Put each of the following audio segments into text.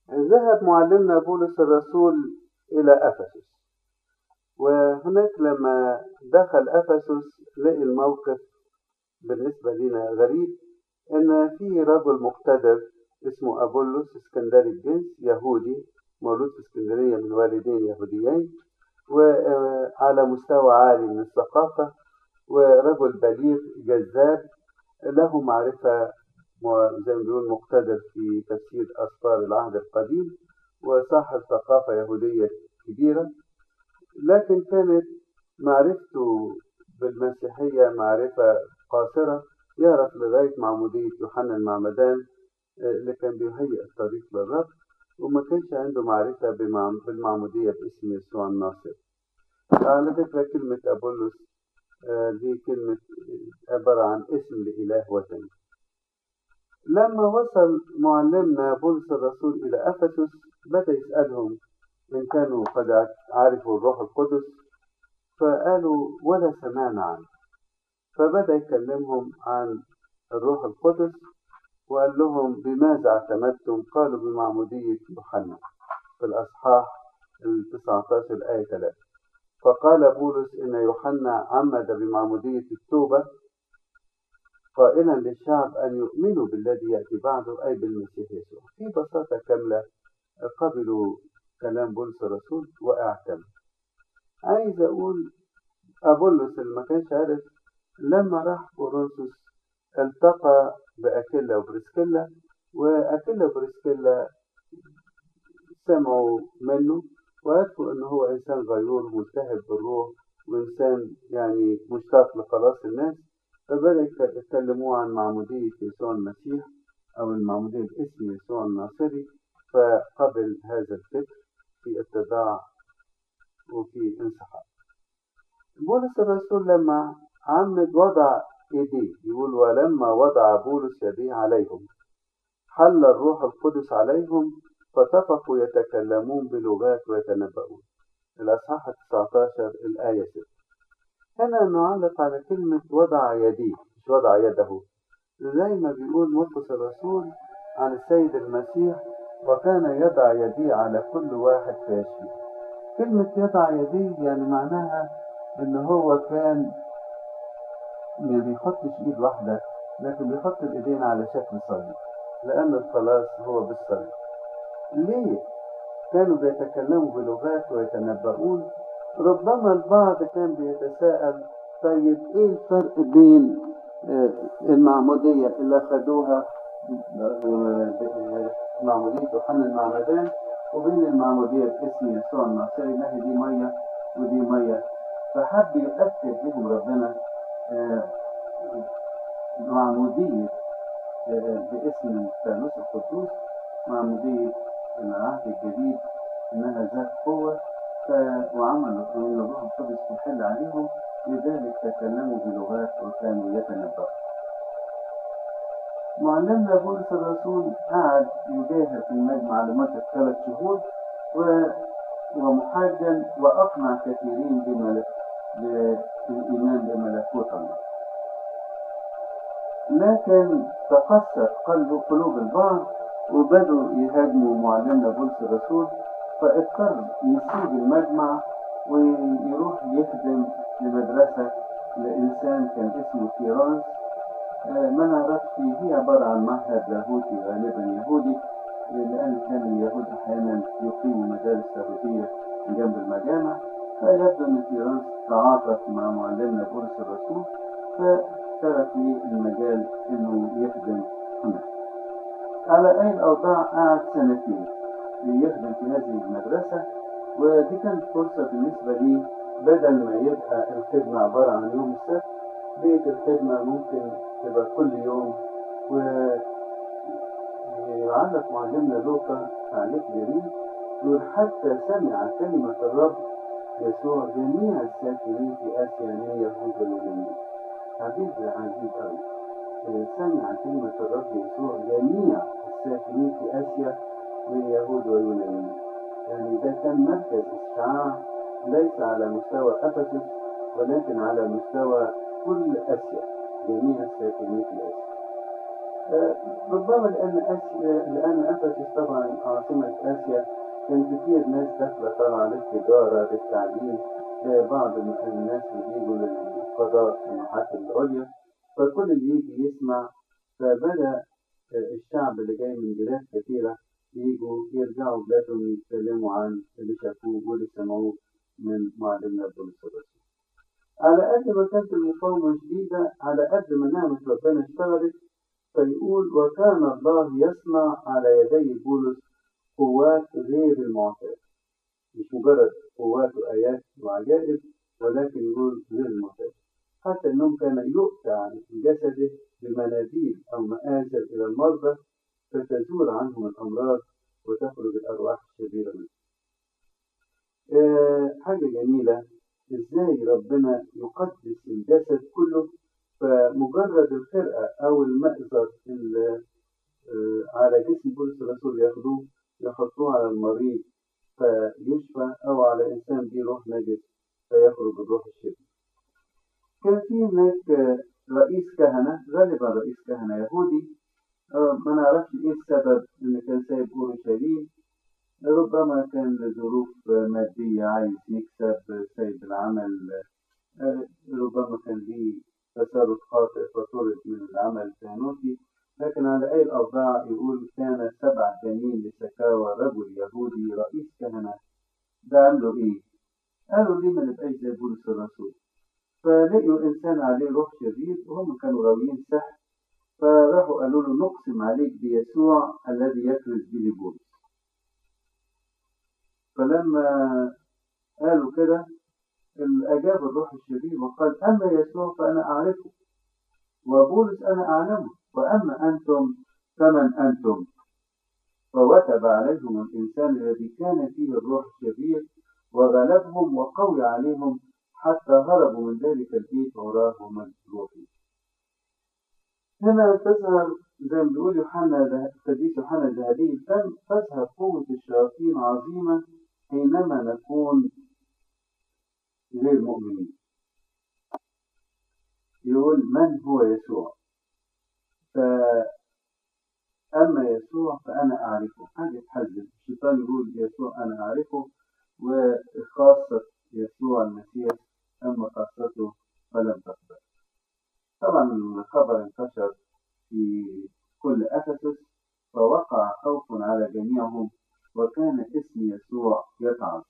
ذهب معلمنا بولس الرسول إلى أفسس وهناك لما دخل أفسس لقي الموقف بالنسبة لنا غريب إن في رجل مقتدر اسمه أبولس اسكندري الجنس يهودي مولود في اسكندرية من والدين يهوديين وعلى مستوى عالي من الثقافة ورجل بليغ جذاب له معرفة زي ما بيقول مقتدر في تفسير أسفار العهد القديم وصاحب ثقافة يهودية كبيرة لكن كانت معرفته بالمسيحية معرفة قاصرة يعرف لغاية معمودية يوحنا المعمدان اللي كان بيهيئ الطريق للرب وما كانش عنده معرفة بالمعمودية باسم يسوع الناصر على فكرة كلمة أبولس دي كلمة عبارة عن اسم لإله وثني لما وصل معلمنا بولس الرسول إلى أفسس بدأ يسألهم إن كانوا قد عرفوا الروح القدس فقالوا ولا سمعنا عنه فبدأ يكلمهم عن الروح القدس وقال لهم بماذا اعتمدتم قالوا بمعمودية يوحنا في الأصحاح ال 19 الآية 3 فقال بولس إن يوحنا عمد بمعمودية التوبة قائلا للشعب أن يؤمنوا بالذي يأتي بعده أي بالمسيح يسوع في بساطة كاملة قبلوا كلام بولس الرسول واعتمد عايز أقول أبولس اللي ما كانش عارف لما راح كورنثوس التقى بأكيلا وبريسكيلا وأكيلا وبريسكيلا سمعوا منه وعرفوا إن هو إنسان غيور ملتهب بالروح وإنسان يعني مشتاق لخلاص الناس فبدأ يتكلموا عن معمودية يسوع المسيح أو المعمودية باسم يسوع الناصري فقبل هذا الفكر في اتضاع وفي انسحاب بولس الرسول لما عمد وضع ايديه يقول ولما وضع بولس يديه عليهم حل الروح القدس عليهم فطفقوا يتكلمون بلغات ويتنبؤون الأصحاح 19 الآية 6 هنا نعلق على كلمة وضع يديه مش وضع يده زي ما بيقول مرقس الرسول عن السيد المسيح وكان يضع يديه على كل واحد فيشفيه كلمة يضع يديه يعني معناها إن هو كان ما بيحطش إيد واحدة لكن بيحط الإيدين على شكل صليب لأن الخلاص هو بالصليب ليه؟ كانوا بيتكلموا بلغات ويتنبؤون ربما البعض كان بيتساءل طيب ايه الفرق بين المعمودية اللي أخذوها معمودية يوحنا المعمدان وبين المعمودية باسم يسوع الناصري ما هي دي مية ودي مية فحب يأكد لهم ربنا معمودية باسم الثالوث القدوس معمودية العهد الجديد إنها ذات قوة وعملوا أن الروح القدس يحل عليهم لذلك تكلموا بلغات وكانوا يتنبؤون معلمنا بولس الرسول قعد يجاهر في المجمع لمدة ثلاث شهور و... ومحاجا وأقنع كثيرين بملك... بالإيمان بملكوت الله لكن تقست قلب قلوب البعض وبدوا يهاجموا معلمنا بولس الرسول فاضطر يسيب المجمع ويروح يخدم لمدرسة لإنسان كان اسمه تيرانس ما نعرفش هي عبارة عن معهد لاهوتي غالبا يهودي لأن كان اليهود أحيانا يقيموا مدارس لاهوتية جنب المجامع فيبدو أن تيرانس تعاطف مع معلمنا بولس الرسول فترك لي المجال إنه يخدم هناك على أي الأوضاع قعد سنتين يخدم في هذه المدرسة ودي كانت فرصة بالنسبة لي بدل ما يبقى الخدمة عبارة عن يوم السبت بقيت الخدمة ممكن تبقى كل يوم و يعلق معلمنا لوقا تعليق جميل يقول حتى سمع كلمة الرب يسوع جميع الساكنين في آسيا من يهود واليونانيين عجيب عجيب أوي سمع كلمة الرب يسوع جميع الساكنين في آسيا من يهود ويونانيين يعني ده كان مركز إشعاع ليس على مستوى أفسس ولكن على مستوى كل آسيا جميع الساكنين في آسيا ربما لأن آسيا لأن أفسس طبعا عاصمة آسيا كان كتير ناس داخلة طالعة للتجارة للتعليم بعض الناس اللي بيجوا للقضاء في المحاكم العليا فكل اللي يجي يسمع فبدأ الشعب اللي جاي من بلاد كثيرة يجوا يرجعوا بلادهم يتكلموا عن اللي شافوه واللي سمعوه من معلمنا بولس الرسول. على قد ما كانت المقاومة شديدة على قد ما نعمة ربنا اشتغلت فيقول وكان الله يصنع على يدي بولس قوات غير المعتاد مش مجرد قوات وآيات وعجائب ولكن يقول غير المعتاد حتى أنهم كان يؤتى عن جسده بمناديل أو مآزر إلى المرضى فتزول عنهم الأمراض وتخرج الأرواح الشريرة منهم. أه حاجة جميلة إزاي ربنا يقدس الجسد كله فمجرد الخرقة أو المأزر اللي على جسم بولس الرسول ياخدوه يحطوه على المريض فيشفى أو على إنسان به روح نجس فيخرج الروح الشرير. كان في هناك رئيس كهنة غالبا رئيس كهنة يهودي ما نعرفش إيه السبب إن كان سايب أورشليم ربما كان لظروف مادية عايز يكسب سايب العمل ربما كان ليه تصرف خاطئ فطرد من العمل الكهنوتي لكن على أي الأوضاع يقول كان سبع جنين لسكاوى رجل يهودي رئيس كهنة ده عملوا إيه؟ قالوا ليه ما نبقاش زي بولس الرسول فلقيوا إنسان عليه روح شرير وهم كانوا غاويين سحر فراحوا قالوا له نقسم عليك بيسوع الذي يكرز به بولس فلما قالوا كده أجاب الروح الشرير وقال أما يسوع فأنا أعرفه وبولس أنا أعلمه وأما أنتم فمن أنتم فوتب عليهم الإنسان الذي كان فيه الروح الشرير وغلبهم وقوي عليهم حتى هربوا من ذلك البيت وراه مجروحين هنا تظهر زي ما بيقول يوحنا قديس يوحنا الذهبي الفم تظهر قوة الشياطين عظيمة حينما نكون غير مؤمنين يقول من هو يسوع فأما يسوع فأنا أعرفه حاجة تحزن الشيطان يقول يسوع أنا أعرفه وخاصة يسوع المسيح أما خاصته فلم تقبل طبعا الخبر انتشر في كل أفسس فوقع خوف على جميعهم وكان اسم يسوع يتعظ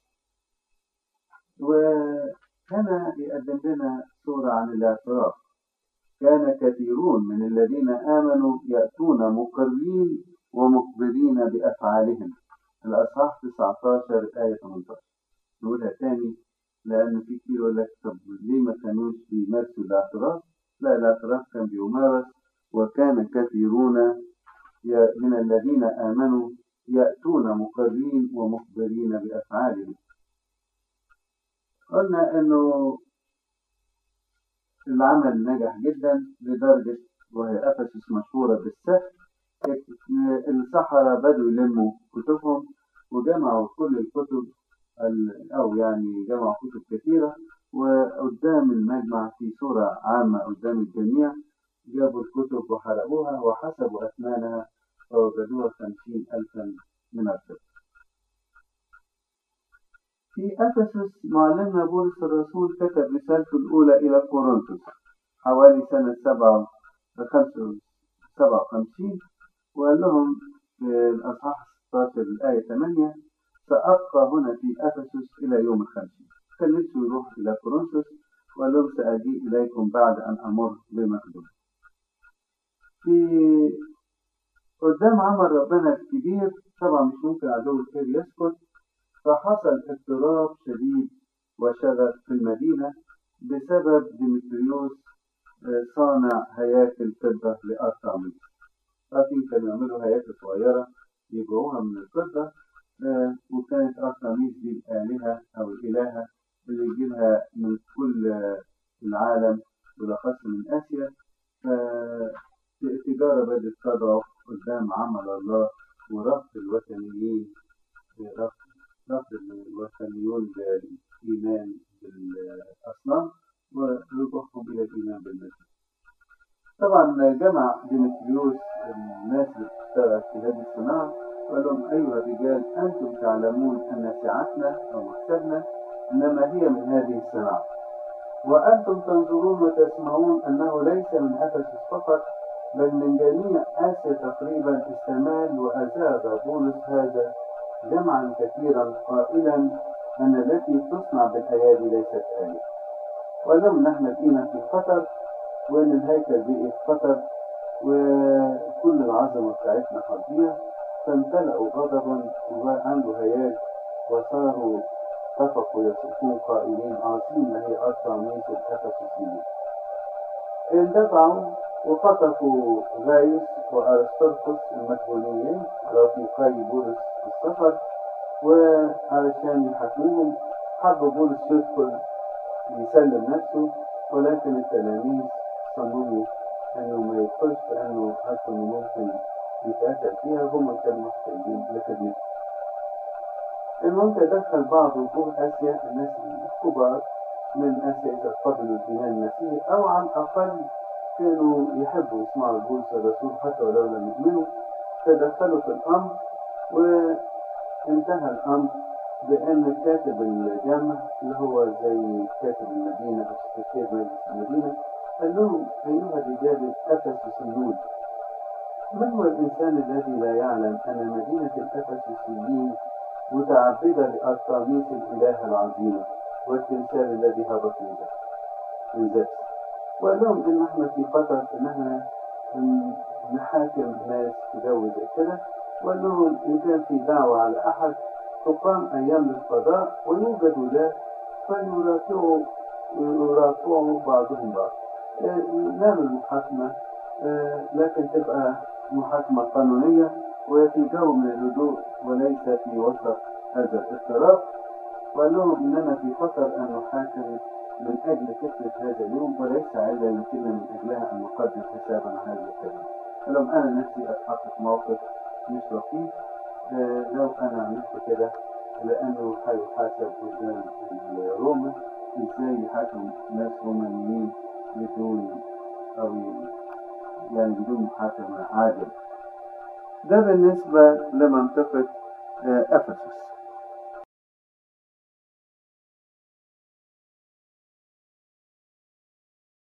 وكان يقدم لنا صورة عن الاعتراف كان كثيرون من الذين آمنوا يأتون مقرين ومخبرين بأفعالهم الأصحاح 19 آية 18 نقولها تاني لأن في كتير يقول لك طب ليه ما كانوش بيمارسوا الاعتراف؟ لا الاعتراف كان بيمارس وكان كثيرون من الذين آمنوا يأتون مقرين ومخبرين بأفعالهم قلنا أنه العمل نجح جدا لدرجة وهي أفسس مشهورة بالسحر السحرة بدوا يلموا كتبهم وجمعوا كل الكتب أو يعني جمعوا كتب كثيرة وقدام المجمع في صورة عامة قدام الجميع جابوا الكتب وحرقوها وحسبوا أثمانها فوجدوها خمسين ألفا من الفضة في أفسس معلمنا بولس الرسول كتب رسالته الأولى إلى كورنثوس حوالي سنة سبعة سبعة وخمسين وقال لهم في الأصحاح 16 الآية 8 سأبقى هنا في أفسس إلى يوم الخمسين كان نفسه يروح إلى كورنثوس وقال لهم سأجيء إليكم بعد أن أمر بمقدونيا في قدام عمل ربنا الكبير طبعا مش ممكن عدو الخير يسكت فحصل اضطراب شديد وشغف في المدينة بسبب ديمتريوس صانع هياكل فضة لأرطاميس عارفين كانوا يعملوا هياكل صغيرة يبيعوها من الفضة وكانت أرطاميس دي الآلهة أو الإلهة اللي يجيبها من كل العالم بالأخص من آسيا فالتجارة بدأت تضعف قدام عمل الله ورفض الوثنيين رفض رفض الوثنيون بالإيمان بالأصنام ورجوعهم إلى الإيمان بالمسيح طبعا جمع ديمتريوس الناس اللي بتشتغل في هذه الصناعة وقال لهم أيها الرجال أنتم تعلمون أن سعتنا أو مكسبنا إنما هي من هذه الصناعة وأنتم تنظرون وتسمعون أنه ليس من أفسس فقط بل من جميع آسيا تقريبا استمال وأزاد بولس هذا جمعا كثيرا قائلا أن التي تصنع بالأيادي ليست آية ولم نحن فينا في خطر وأن الهيكل بقي في خطر وكل العظمة بتاعتنا هتضيع فامتلأوا غضبا وعنده هياج وصاروا اتفقوا يصفون قائلين عظيم هي أرطميس الأفسسيين اندفعوا وخطفوا غايوس وأرسطرخس المسؤوليين رفيقي بولس في السفر وعلشان يحاكموهم حب بولس يدخل يسلم نفسه ولكن التلاميذ صمموا انه ما يدخلش لانه عرفوا انه ممكن يتقتل فيها هم كانوا محتاجين لخدمته. المهم تدخل بعض وجوه اسيا الناس الكبار من اسيا اذا قبلوا الايمان المسيحي او على الاقل كانوا يحبوا يسمعوا بولس الرسول حتى ولو لم يؤمنوا تدخلوا في الامر وانتهى الامر بأن كاتب الجامع اللي هو زي كاتب المدينة أو سكرتير مجلس المدينة قال لهم أيها الرجال الأفسسيون من هو الإنسان الذي لا يعلم أن مدينة الأفسسيين متعبدة لأرطميس الإله العظيمة والتمثال الذي هبط من ذات وقال لهم إن إحنا في خطر إن إحنا نحاكم ناس في جو زي كده وقال لهم إن كان في دعوة على أحد تقام أيام القضاء ويوجد ولاة فيرافعوا يرافعوا بعضهم بعض نعمل محاكمة لكن تبقى محاكمة قانونية وفي جو من الهدوء وليس في وسط هذا الاضطراب وقال لهم إننا في خطر أن نحاكم من أجل فكرة هذا اليوم وليس علة يمكننا من أجلها أن نقدم حسابا عن هذا الكلام. قال لهم أنا نفسي أتحط في موقف مش لطيف لو انا عملت كده لانه هيحاسب قدام روما ازاي يحاكم ناس رومانيين بدون او يعني بدون محاكمة عادلة ده بالنسبة لمنطقة افسس